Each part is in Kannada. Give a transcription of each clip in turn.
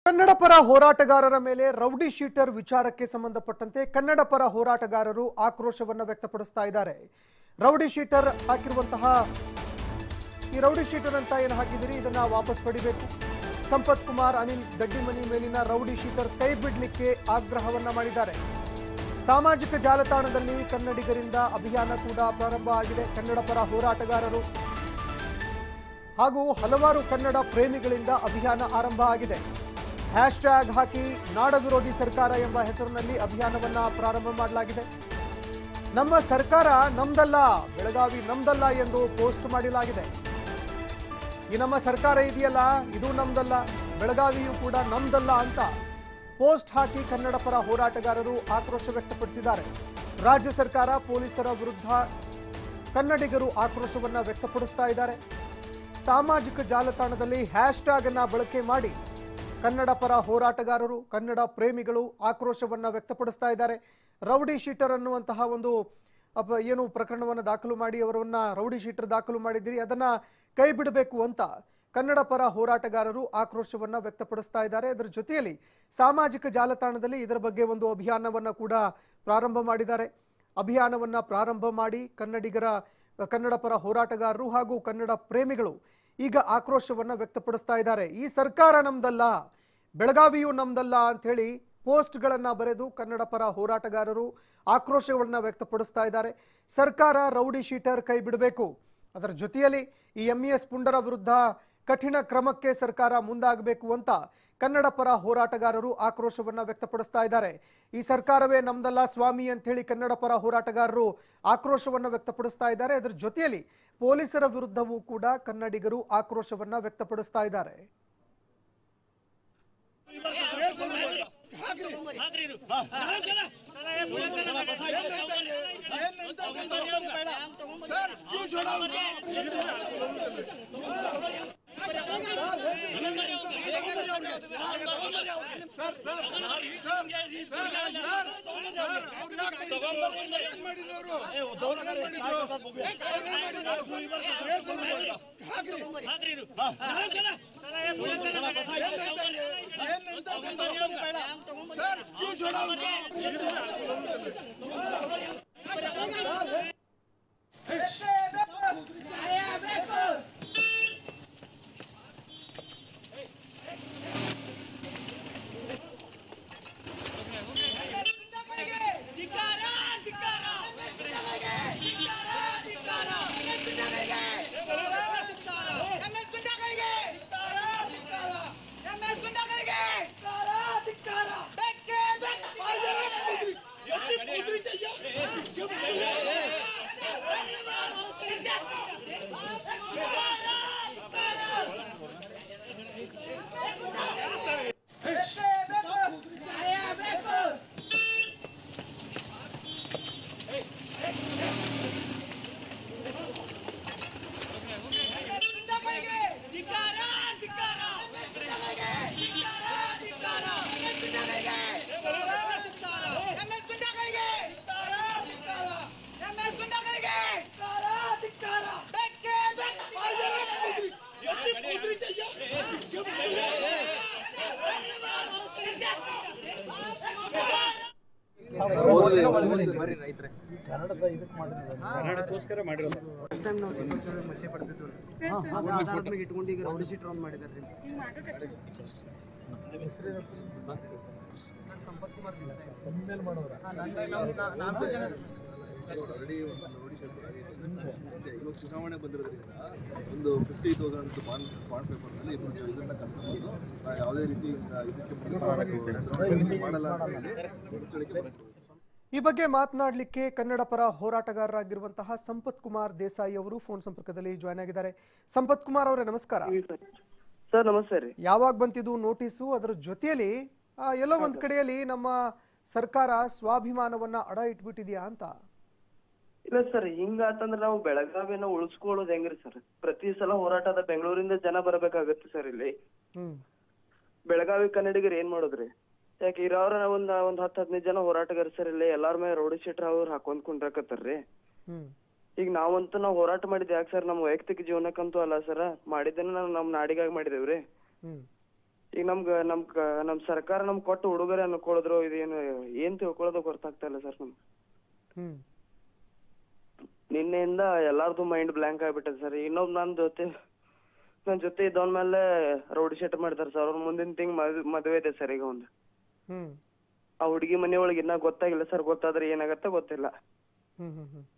ಕನ್ನಡ ಪರ ಹೋರಾಟಗಾರರ ಮೇಲೆ ರೌಡಿ ಶೀಟರ್ ವಿಚಾರಕ್ಕೆ ಸಂಬಂಧಪಟ್ಟಂತೆ ಕನ್ನಡ ಪರ ಹೋರಾಟಗಾರರು ಆಕ್ರೋಶವನ್ನು ವ್ಯಕ್ತಪಡಿಸ್ತಾ ಇದ್ದಾರೆ ರೌಡಿ ಶೀಟರ್ ಹಾಕಿರುವಂತಹ ಈ ರೌಡಿ ಶೀಟರ್ ಅಂತ ಏನು ಹಾಕಿದಿರಿ ಇದನ್ನ ವಾಪಸ್ ಪಡಿಬೇಕು ಸಂಪತ್ ಕುಮಾರ್ ಅನಿಲ್ ದಡ್ಡಿಮನಿ ಮೇಲಿನ ರೌಡಿ ಶೀಟರ್ ಕೈ ಬಿಡಲಿಕ್ಕೆ ಆಗ್ರಹವನ್ನ ಮಾಡಿದ್ದಾರೆ ಸಾಮಾಜಿಕ ಜಾಲತಾಣದಲ್ಲಿ ಕನ್ನಡಿಗರಿಂದ ಅಭಿಯಾನ ಕೂಡ ಪ್ರಾರಂಭ ಆಗಿದೆ ಕನ್ನಡ ಪರ ಹೋರಾಟಗಾರರು ಹಾಗೂ ಹಲವಾರು ಕನ್ನಡ ಪ್ರೇಮಿಗಳಿಂದ ಅಭಿಯಾನ ಆರಂಭ ಆಗಿದೆ ಹ್ಯಾಶ್ ಟ್ಯಾಗ್ ಹಾಕಿ ನಾಡ ವಿರೋಧಿ ಸರ್ಕಾರ ಎಂಬ ಹೆಸರಿನಲ್ಲಿ ಅಭಿಯಾನವನ್ನ ಪ್ರಾರಂಭ ಮಾಡಲಾಗಿದೆ ನಮ್ಮ ಸರ್ಕಾರ ನಮ್ದಲ್ಲ ಬೆಳಗಾವಿ ನಮ್ದಲ್ಲ ಎಂದು ಪೋಸ್ಟ್ ಮಾಡಲಾಗಿದೆ ಈ ನಮ್ಮ ಸರ್ಕಾರ ಇದೆಯಲ್ಲ ಇದು ನಮ್ದಲ್ಲ ಬೆಳಗಾವಿಯೂ ಕೂಡ ನಮ್ದಲ್ಲ ಅಂತ ಪೋಸ್ಟ್ ಹಾಕಿ ಕನ್ನಡ ಪರ ಹೋರಾಟಗಾರರು ಆಕ್ರೋಶ ವ್ಯಕ್ತಪಡಿಸಿದ್ದಾರೆ ರಾಜ್ಯ ಸರ್ಕಾರ ಪೊಲೀಸರ ವಿರುದ್ಧ ಕನ್ನಡಿಗರು ಆಕ್ರೋಶವನ್ನ ವ್ಯಕ್ತಪಡಿಸ್ತಾ ಇದ್ದಾರೆ ಸಾಮಾಜಿಕ ಜಾಲತಾಣದಲ್ಲಿ ಹ್ಯಾಶ್ ಟ್ಯಾಗ್ ಅನ್ನ ಬಳಕೆ ಮಾಡಿ ಕನ್ನಡ ಪರ ಹೋರಾಟಗಾರರು ಕನ್ನಡ ಪ್ರೇಮಿಗಳು ಆಕ್ರೋಶವನ್ನ ವ್ಯಕ್ತಪಡಿಸ್ತಾ ಇದ್ದಾರೆ ರೌಡಿ ಶೀಟರ್ ಅನ್ನುವಂತಹ ಒಂದು ಅಪ ಏನು ಪ್ರಕರಣವನ್ನು ದಾಖಲು ಮಾಡಿ ಅವರನ್ನ ರೌಡಿ ಶೀಟರ್ ದಾಖಲು ಮಾಡಿದ್ದೀರಿ ಅದನ್ನ ಕೈ ಬಿಡಬೇಕು ಅಂತ ಕನ್ನಡ ಪರ ಹೋರಾಟಗಾರರು ಆಕ್ರೋಶವನ್ನ ವ್ಯಕ್ತಪಡಿಸ್ತಾ ಇದ್ದಾರೆ ಅದರ ಜೊತೆಯಲ್ಲಿ ಸಾಮಾಜಿಕ ಜಾಲತಾಣದಲ್ಲಿ ಇದರ ಬಗ್ಗೆ ಒಂದು ಅಭಿಯಾನವನ್ನ ಕೂಡ ಪ್ರಾರಂಭ ಮಾಡಿದ್ದಾರೆ ಅಭಿಯಾನವನ್ನ ಪ್ರಾರಂಭ ಮಾಡಿ ಕನ್ನಡಿಗರ ಕನ್ನಡ ಪರ ಹೋರಾಟಗಾರರು ಹಾಗೂ ಕನ್ನಡ ಪ್ರೇಮಿಗಳು ಈಗ ಆಕ್ರೋಶವನ್ನ ವ್ಯಕ್ತಪಡಿಸ್ತಾ ಇದ್ದಾರೆ ಈ ಸರ್ಕಾರ ನಮ್ದಲ್ಲ ಬೆಳಗಾವಿಯೂ ನಮ್ದಲ್ಲ ಅಂತ ಹೇಳಿ ಪೋಸ್ಟ್ಗಳನ್ನ ಬರೆದು ಕನ್ನಡ ಪರ ಹೋರಾಟಗಾರರು ಆಕ್ರೋಶವನ್ನ ವ್ಯಕ್ತಪಡಿಸ್ತಾ ಇದ್ದಾರೆ ಸರ್ಕಾರ ರೌಡಿ ಶೀಟರ್ ಕೈ ಬಿಡಬೇಕು ಅದರ ಜೊತೆಯಲ್ಲಿ ಈ ಎಂ ಎಸ್ ಪುಂಡರ ವಿರುದ್ಧ ಕಠಿಣ ಕ್ರಮಕ್ಕೆ ಸರ್ಕಾರ ಮುಂದಾಗಬೇಕು ಅಂತ ಕನ್ನಡ ಪರ ಹೋರಾಟಗಾರರು ಆಕ್ರೋಶವನ್ನ ವ್ಯಕ್ತಪಡಿಸ್ತಾ ಇದ್ದಾರೆ ಈ ಸರ್ಕಾರವೇ ನಮ್ದಲ್ಲ ಸ್ವಾಮಿ ಅಂತ ಹೇಳಿ ಕನ್ನಡ ಪರ ಹೋರಾಟಗಾರರು ಆಕ್ರೋಶವನ್ನ ವ್ಯಕ್ತಪಡಿಸ್ತಾ ಇದ್ದಾರೆ ಅದರ ಜೊತೆಯಲ್ಲಿ ಪೊಲೀಸರ ವಿರುದ್ಧವೂ ಕೂಡ ಕನ್ನಡಿಗರು ಆಕ್ರೋಶವನ್ನ ವ್ಯಕ್ತಪಡಿಸ್ತಾ ಇದ್ದಾರೆ ಕನ್ನಡಕ್ಕೋಸ್ಕರ ಮಾಡಿರೋದು ಫಸ್ಟ್ ಟೈಮ್ ನಾವು ಟಿಕೆಟ್ ಮಸಿ ಪಡ್ತಿದ್ವಿ ಅದು ಆಧಾರದ ಮೇಲೆ ಇಟ್ಕೊಂಡು ಈಗ ರೌಂಡ್ ಶೀಟ್ ರೌಂಡ್ ಮಾಡಿದ್ದಾರೆ ನಾನು ಸಂಪತ್ ಕುಮಾರ್ ದೇಸಾಯಿ. ಹಾ, ನನ್ನ- ನಾವು ನಾ- ನಾಲ್ಕು ಜನ ಇದೆ ಸರ್. ಇವಾಗ ಚುನಾವಣೆ ಬಂದಿರೋದ್ರಿಂದ ಒಂದು ಫಿಫ್ಟಿ ತೌಸಂಡ್ ಬಾಂಡ್ ಬಾಂಡ್ ಪೇಪರ್ನಲ್ಲಿ ಇಬ್ಬರು ಇದನ್ನ ಕಲ್ತ್ಕೊಂಡು ನಾವು ಯಾವುದೇ ರೀತಿ ಇದಕ್ಕೆ ಚುನಾವಣೆ ಮಾಡಲ್ಲ ಅಂತ ಹೇಳಿ ಎಚ್ಚರಿಕೆ ಬಂತು. ಈ ಬಗ್ಗೆ ಮಾತನಾಡಲಿಕ್ಕೆ ಕನ್ನಡ ಪರ ಹೋರಾಟಗಾರರಾಗಿರುವಂತಹ ಸಂಪತ್ ಕುಮಾರ್ ದೇಸಾಯಿ ಅವರು ಫೋನ್ ಸಂಪರ್ಕದಲ್ಲಿ ಜಾಯ್ನ್ ಆಗಿದ್ದಾರೆ ಸಂಪತ್ ಕುಮಾರ್ ಅವರೇ ನಮಸ್ಕಾರ ಸರ್ ನಮಸ್ತೆ ರೀ ಯಾವಾಗ ಬಂತಿದ್ದು ನೋಟಿಸು ಅದರ ಜೊತೆಯಲ್ಲಿ ಆ, ಎಲ್ಲೋ ಒಂದ್ ಕಡೆಯಲ್ಲಿ ನಮ್ಮ ಸರ್ಕಾರ ಸ್ವಾಭಿಮಾನವನ್ನ ಅಡ ಇಟ್ಬಿಟ್ಟಿದ್ಯಾ ಅಂತ ಇಲ್ಲ ಸರ್ ಹಿಂಗಾತಂದ್ರೆ ನಾವು ಬೆಳಗಾವಿನ ಉಳಿಸ್ಕೊಳ್ಳೋದು ಹೆಂಗ್ರಿ ಸರ್ ಪ್ರತಿ ಸಲ ಹೋರಾಟದ ಬೆಂಗಳೂರಿಂದ ಜನ ಬರಬೇಕಾಗತ್ತೆ ಸರ್ ಇಲ್ಲಿ ಹ್ಮ್ ಬೆಳಗಾವಿ ಕನ್ನಡಿಗರು ಏನ್ ಮಾಡೋದ್ರಿ ಯಾಕೆ ಇರೋರ ಒಂದ್ ಒಂದ್ ಹತ್ತ್ ಹದಿನೈದು ಜನ ಹೋರಾಟಗಾರ ಸರ್ ಇಲ್ಲಿ ಎಲ್ಲಾರ ಮೇಲೆ ರೌಡಿ ಶೀಟ್ರ್ ಅವ್ರು ಹಾಕೊಂಡ್ ಕುಂಡ್ರಾಕತ್ತಾರ್ರಿ ಹ್ಮ್ ಈಗ ನಾವಂತೂ ನಾವು ಹೋರಾಟ ಮಾಡಿದ್ ಯಾಕೆ ಸರ್ ನಮ್ಮ ವೈಯಕ್ತಿಕ ಜೀವನಕ್ಕಂತೂ ಅಲ್ಲ ಸರ್ ಮಾಡಿದ್ದೇನೆ ನಾವು ನಮ್ ನಾಡಿಗಾಗಿ ಮಾಡಿದೇವ್ರಿ ಹ್ಮ್ ಈಗ ನಮ್ಗ ನಮ್ ಕ- ನಮ್ ಸರ್ಕಾರ ನಮ್ಗ್ ಕೊಟ್ಟು ಉಡುಗೊರೆ ಅನ್ಕೊಳ್ಳೋದ್ರು ಇದೇನು ಏನ್ ತಿಳ್ಕೊಳ್ಳೋದು ಗೊತ್ತಾಗ್ತಾ ಇಲ್ಲ ಸರ್ ನಮ್ಗೆ ಹ್ಮ್ ನಿನ್ನೆಯಿಂದ ಎಲ್ಲಾರ್ದು ಮೈಂಡ್ ಬ್ಲಾಂಕ್ ಆಗ್ಬಿಟ್ಟದೆ ಸರ್ ಇನ್ನೊಬ್ ನನ್ ಜೊತೆ ನನ್ ಜೊತೆ ಇದ್ದವನ್ ಮೇಲೆ ರೌಡಿ ಶೀಟ್ ಮಾಡ್ತಾರೆ ಸರ್ ಅವ್ರ ಮುಂದಿನ ತಿಂಗ್ ಮದ್ ಮದ್ವೆ ಇದೆ ಸರ್ ಈಗ ಒಂದು ಹ್ಮ್ ಆ ಹುಡುಗಿ ಮನೆ ಒಳಗೆ ಇನ್ನ ಗೊತ್ತಾಗಿಲ್ಲ ಸರ್ ಗೊತ್ತಾದ್ರೆ ಏನಾಗತ್ತೆ ಗೊತ್ತಿಲ್ಲ ಹ್ಮ್ ಹ್ಮ್ ಹ್ಮ್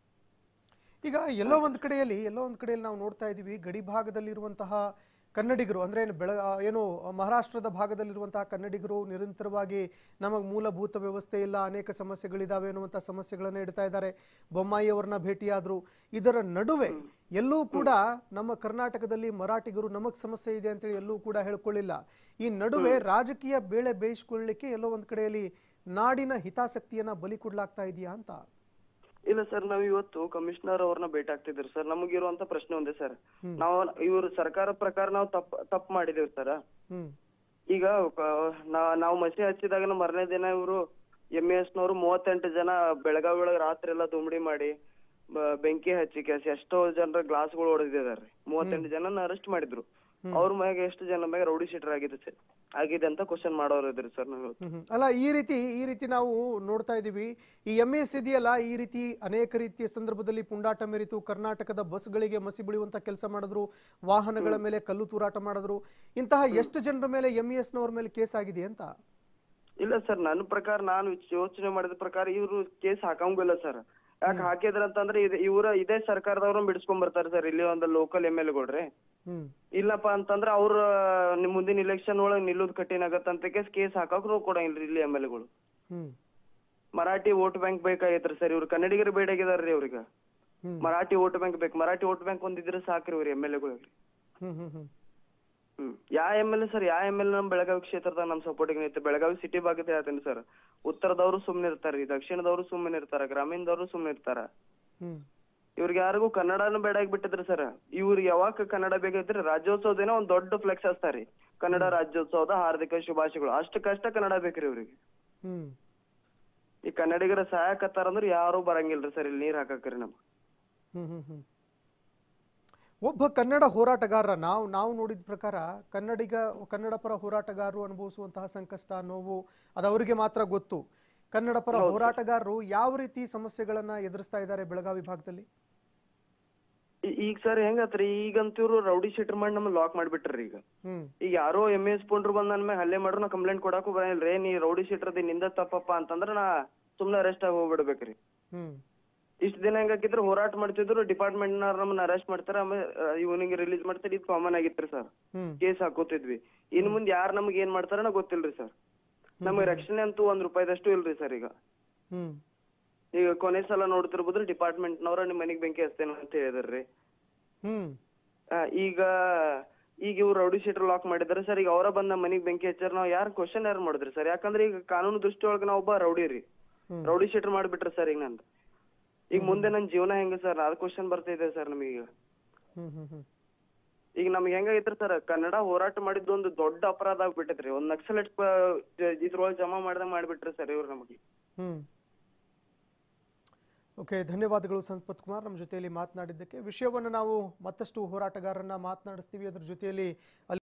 ಈಗ ಎಲ್ಲೋ ಒಂದು ಕಡೆಯಲ್ಲಿ ಎಲ್ಲೋ ಒಂದು ಕಡೆಯಲ್ಲಿ ನಾವು ನೋಡ್ತಾ ಇದ್ದೀವಿ ಗಡಿ ಭಾಗದಲ್ಲಿರುವಂತಹ ಕನ್ನಡಿಗರು ಅಂದ್ರೆ ಏನು ಬೆಳ ಆ, ಏನು ಮಹಾರಾಷ್ಟ್ರದ ಭಾಗದಲ್ಲಿರುವಂತಹ ಕನ್ನಡಿಗರು ನಿರಂತರವಾಗಿ ನಮಗೆ ಮೂಲಭೂತ ವ್ಯವಸ್ಥೆ ಇಲ್ಲ ಅನೇಕ ಸಮಸ್ಯೆಗಳಿದಾವೆ ಅನ್ನುವಂಥ ಸಮಸ್ಯೆಗಳನ್ನು ಇಡ್ತಾ ಇದ್ದಾರೆ ಬೊಮ್ಮಾಯಿ ಅವರನ್ನ ಭೇಟಿಯಾದ್ರು ಇದರ ನಡುವೆ ಎಲ್ಲೂ ಕೂಡ ನಮ್ಮ ಕರ್ನಾಟಕದಲ್ಲಿ ಮರಾಠಿಗರು ನಮಗ್ ಸಮಸ್ಯೆ ಇದೆ ಅಂತೇಳಿ ಎಲ್ಲೂ ಕೂಡ ಹೇಳ್ಕೊಳ್ಳಿಲ್ಲ ಈ ನಡುವೆ ರಾಜಕೀಯ ಬೇಳೆ ಬೇಯಿಸ್ಕೊಳ್ಳಿಕ್ಕೆ ಎಲ್ಲೋ ಒಂದು ಕಡೆಯಲ್ಲಿ ನಾಡಿನ ಹಿತಾಸಕ್ತಿಯನ್ನ ಬಲಿ ಕೊಡ್ಲಾಗ್ತಾ ಇದೆಯಾ ಅಂತ ಇಲ್ಲ ಸರ್ ನಾವ್ ಇವತ್ತು ಕಮಿಷನರ್ ಅವ್ರನ್ನ ಭೇಟಿ ಆಗ್ತಿದ್ರು ಸರ್ ನಮಗಿರುವಂತ ಪ್ರಶ್ನೆ ಒಂದೇ ಸರ್ ನಾವು ಇವ್ರ ಸರ್ಕಾರ ಪ್ರಕಾರ ನಾವು ತಪ್ಪ ತಪ್ಪು ಮಾಡಿದೇವ್ ಸರ್ ಹ್ಮ್ ಈಗ ಕ- ನಾ- ನಾವು ಮಸಿ ಹಚ್ಚಿದಾಗ ಮರನೇ ದಿನ ಇವರು ಎಂ ಎಸ್ ನವರು ಮೂವತ್ತೆಂಟು ಜನ ಬೆಳಗಾವಿ ಒಳಗ ರಾತ್ರಿ ಎಲ್ಲ ದುಂಬಡಿ ಮಾಡಿ ಬ- ಬೆಂಕಿ ಹಚ್ಚಿ ಕೆಸಿ ಎಷ್ಟೋ ಜನರ ಗ್ಲಾಸ್ಗಳು ಹೊಡೆದಿದ್ದಾರೆ ಮೂವತ್ತೆಂಟು ಜನನ ಅರೆಸ್ಟ್ ಮಾಡಿದ್ರು ಅವ್ರ ಮ್ಯಾಗ ಎಷ್ಟು ಜನ ಮ್ಯಾಗ ರೌಡಿ ಶೀಟರ್ ಆಗಿದೆ ಸರ್ ಆಗಿದೆ ಅಂತ ಕ್ವಶನ್ ಮಾಡೋರು ಇದ್ರಿ ಸರ್ ನಾವು ಹ್ಮ್ ಹ್ಮ್. ಅಲ್ಲ ಈ ರೀತಿ ಈ ರೀತಿ ನಾವು ನೋಡ್ತಾ ಇದ್ದೀವಿ ಈ ಎಂ ಎಸ್ ಇದೆಯಲ್ಲ ಈ ರೀತಿ ಅನೇಕ ರೀತಿಯ ಸಂದರ್ಭದಲ್ಲಿ ಪುಂಡಾಟ ಮೆರಿತು ಕರ್ನಾಟಕದ ಬಸ್ಗಳಿಗೆ ಮಸಿ ಬಳಿಯುವಂತ ಕೆಲಸ ಮಾಡಿದ್ರು ವಾಹನಗಳ ಮೇಲೆ ಕಲ್ಲು ತೂರಾಟ ಮಾಡಿದ್ರು ಇಂತಹ ಎಷ್ಟು ಜನರ ಮೇಲೆ ಎಂ ಎಸ್ ನವರ ಮೇಲೆ ಕೇಸ್ ಆಗಿದೆ ಅಂತ ಇಲ್ಲ ಸರ್ ನನ್ನ ಪ್ರಕಾರ ನಾನು ಯೋಚನೆ ಮಾಡಿದ ಪ್ರಕಾರ ಇವ್ರು ಕೇಸ್ ಹಾಕಂಗಿಲ್ಲ ಸರ್ ಯಾಕೆ ಹಾಕಿದ್ರ ಅಂತಂದ್ರೆ ಇದ್- ಇವ್ರ ಇದೇ ಸರ್ಕಾರದವ್ರನ್ನ ಬಿಡಿಸ್ಕೊಂಡ್ ಬರ್ತಾರೆ ಸರ್ ಇಲ್ಲಿ ಒಂದು ಲೋಕಲ್ ಎಮ್ ಎಲ್ ಗೋಡ್ರಿ ಹ್ಮ್ ಇಲ್ಲಪ್ಪ ಅಂತಂದ್ರ ಅವ್ರ ನಿಮ್ ಮುಂದಿನ ಇಲೆಕ್ಷನ್ ಒಳಗ್ ನಿಲ್ಲುದ್ ಕಠಿಣ ಆಗತ್ತಂತ ಕೇಸ್ ಕೇಸ್ ಹಾಕಕ್ರು ಕೊಡಂಗಿಲ್ರಿ ಇಲ್ಲಿ ಎಮ್ ಎಲ್ ಗಳು ಹ್ಮ್ ಮರಾಠಿ ವೋಟ್ ಬ್ಯಾಂಕ್ ಬೇಕಾಗೈತ್ರಿ ಸರ್ ಇವ್ರು ಕನ್ನಡಿಗರು ಬೇಡಾಗಿದಾರ್ರಿ ಅವ್ರಿಗೆ ಹ್ಮ್. ಮರಾಠಿ ವೋಟ್ ಬ್ಯಾಂಕ್ ಬೇಕು ಮರಾಠಿ ವೋಟ್ ಬ್ಯಾಂಕ್ ಒಂದಿದ್ರೆ ಸಾಕ್ರಿ ಇವ್ರಿ ಎಮ್ ಎಲ್ ಎಗಳಿಗೆ ಹ್ಮ್ ಹ್ಮ್ ಹ್ಮ್ ಹ್ಮ್ ಯಾ ಎಮ್ ಎಲ್ ಎ ಸರ್ ಯಾ ಎಮ್ ಎಲ್ ನಮ್ ಬೆಳಗಾವಿ ಕ್ಷೇತ್ರದಾಗ ನಮ್ ಸಪೋರ್ಟಿಗೆ ನಿಂತು ಬೆಳಗಾವಿ ಸಿಟಿ ಭಾಗದ ಹೇಳ್ತೀನಿ ಸರ್ ಉತ್ತರದವರು ಸುಮ್ನೆ ಇರ್ತಾರ್ರಿ ದಕ್ಷಿಣದವರು ಸುಮ್ಮನೆ ಇರ್ತಾರ ಗ್ರಾಮೀಣದವರು ಸುಮ್ನೆ ಇರ್ತಾರ ಹ್ಮ್ ಇವ್ರಿಗೆ ಯಾರಿಗೂ ಕನ್ನಡನ ಬೇಡ ಬಿಟ್ಟಿದ್ರಿ ಸರ್ ಇವ್ರಿಗೆ ಯಾವಾಗ ಕನ್ನಡ ಬೇಕಾಗಿದ್ರಿ ರಾಜ್ಯೋತ್ಸವ ದಿನ ಒಂದ್ ದೊಡ್ಡ ಫ್ಲೆಕ್ಸ್ ಹಚ್ತಾರಿ ಕನ್ನಡ ರಾಜ್ಯೋತ್ಸವದ ಹಾರ್ದಿಕ ಶುಭಾಶಯಗಳು ಅಷ್ಟಕ್ಕಷ್ಟ ಕನ್ನಡ ಬೇಕ್ರಿ ಇವ್ರಿಗೆ ಹ್ಮ್ ಈ ಕನ್ನಡಿಗರ ಸಹಾಯಕತ್ತಾರ ಅಂದ್ರೆ ಯಾರು ಬರಂಗಿಲ್ರಿ ಸರ್ ಇಲ್ಲಿ ನೀರ್ ಹಾಕಕ್ರಿ ನಮ್ ಹ್ಮ್ ಹ್ಮ್ ಹ್ಮ್ ಒಬ್ಬ ಕನ್ನಡ ಹೋರಾಟಗಾರ ನಾವು ನಾವು ನೋಡಿದ ಪ್ರಕಾರ ಕನ್ನಡಿಗ ಕನ್ನಡ ಪರ ಹೋರಾಟಗಾರರು ಅನುಭವಿಸುವಂತಹ ಸಂಕಷ್ಟ ನೋವು ಅದು ಅವರಿಗೆ ಮಾತ್ರ ಗೊತ್ತು ಕನ್ನಡ ಪರ ಹೋರಾಟಗಾರರು ಯಾವ ರೀತಿ ಸಮಸ್ಯೆಗಳನ್ನ ಎದುರಿಸ್ತಾ ಇದ್ದಾರೆ ಬೆಳಗಾವಿ ಭಾಗದಲ್ಲಿ ಈ- ಈಗ ಸರ್ ಹೆಂಗತ್ರಿ ಈಗಂತ ಇವ್ರು ರೌಡಿ ಶೀಟರ್ ಮಾಡಿ ನಮ್ಗೆ ಲಾಕ್ ಮಾಡ್ಬಿಟ್ರಿ ಈಗ ಹ್ಮ್ ಈಗ ಯಾರೋ ಎಮ್ ಎಸ್ ಪುಂಡ್ರು ಬಂದ್ ನನ್ ಮೇಲೆ ಹಲ್ಲೆ ಮಾಡ್ರು ನಾ ಕಂಪ್ಲೇಂಟ್ ಕೊಡಾಕು ಬರಂಗಿಲ್ರಿ ನೀ ರೌಡಿ ಶೀಟರ್ ನಿಂದ ತಪ್ಪಪ್ಪ ಅಂತಂದ್ರ ನಾ ಸುಮ್ನೆ ಅರೆಸ್ಟ್ ಆಗಿ ಹೋಗ್ಬಿಡ್ಬೇಕ್ರಿ ಹ್ಮ್ ಇಷ್ಟ ದಿನ ಹೆಂಗಾಕಿದ್ರು ಹೋರಾಟ ಮಾಡ್ತಿದ್ರು ಡಿಪಾರ್ಟ್ಮೆಂಟ್ ನವ್ರು ನಮ್ಮನ್ನ ಅರೆಸ್ಟ್ ಮಾಡ್ತಾರ ಆಮೇಲೆ ಇವನಿಗೆ ರಿಲೀಸ್ ಮಾಡ್ತಾರೆ ಇದು ಕಾಮನ್ ಆಗಿತ್ರಿ ಸರ್ ಹ್ಮ್ ಕೇಸ್ ಹಾಕೋತಿದ್ವಿ ಇನ್ ಮುಂದ್ ಯಾರ್ ನಮ್ಗೆ ಏನ್ ಮಾಡ್ತಾರ ಗೊತ್ತಿಲ್ರಿ ಸರ್ ನಮ್ಗೆ ರಕ್ಷಣೆ ಅಂತೂ ಒಂದ್ ರೂಪಾಯಿದಷ್ಟು ಇಲ್ರಿ ಸರ್ ಈಗ ಹ್ಮ್ ಈಗ ಕೊನೆ ಸಲ ನೋಡ್ತಿರ್ಬೋದ್ರಿ ಡಿಪಾರ್ಟ್ಮೆಂಟ್ ನವ್ರ ನಿಮ್ ಮನಿಗ್ ಬೆಂಕಿ ಹಚ್ತೇನೆ ಅಂತ ಹೇಳಿದ್ರಿ ಹ್ಮ್ ಆ, ಈಗ ಈಗ ಇವ್ರು ರೌಡಿ ಶೀಟರ್ ಲಾಕ್ ಮಾಡಿದಾರೆ ಸರ್ ಈಗ ಅವರ ಬಂದ್ ನಮ್ಮ ಮನಿಗ್ ಬೆಂಕಿ ಹಚ್ಚಾರ ನಾವ್ ಯಾರು ಕ್ವಶನ್ ಯಾರು ಮಾಡಿದ್ರಿ ಸರ್ ಯಾಕಂದ್ರೆ ಈಗ ಕಾನೂನು ದೃಷ್ಟಿ ಒಳಗ ನಾ ಒಬ್ಬ ರೌಡಿ ರೀ ಹ್ಮ್. ರೌಡಿ ಶೀಟರ್ ಮಾಡ್ಬಿಟ್ರಿ ಸರ್ ಈಗ ನಂದು ಈಗ ಮುಂದೆ ನನ್ ಜೀವನ ಹೆಂಗ ಸರ್ ಅದ್ ಕ್ವಶನ್ ಬರ್ತಿದೆ ಸರ್ ನಮಗೀಗ ಹ್ಮ್ ಹ್ಮ್ ಹ್ಮ್ ಈಗ ನಮ್ಗೆ ಹೆಂಗಾಗೈತ್ರಿ ಸರ್ ಕನ್ನಡ ಹೋರಾಟ ಮಾಡಿದ್ದು ಒಂದು ದೊಡ್ಡ ಅಪರಾಧ ಆಗ್ಬಿಟ್ಟೈತ್ರಿ ಒಂದ್ ನಕ್ಸಲೈಟ್ ಇದ್ರೊಳಗೆ ಜಮಾ ಮಾಡ್ದಂಗ್ ಮಾಡ್ಬಿಟ್ರಿ ಸರ್ ಇವ್ರು ನಮಗೆ ಹ್ಮ್ ಓಕೆ ಧನ್ಯವಾದಗಳು ಸಂಪತ್ ಕುಮಾರ್ ನಮ್ಮ ಜೊತೆಯಲ್ಲಿ ಮಾತನಾಡಿದ್ದಕ್ಕೆ ವಿಷಯವನ್ನು ನಾವು ಮತ್ತಷ್ಟು ಹೋರಾಟಗಾರರನ್ನ ಮಾತನಾಡಿಸ್ತೀವಿ ಅದ್ರ ಜೊತೆಯಲ್ಲಿ ಅಲ್ಲಿ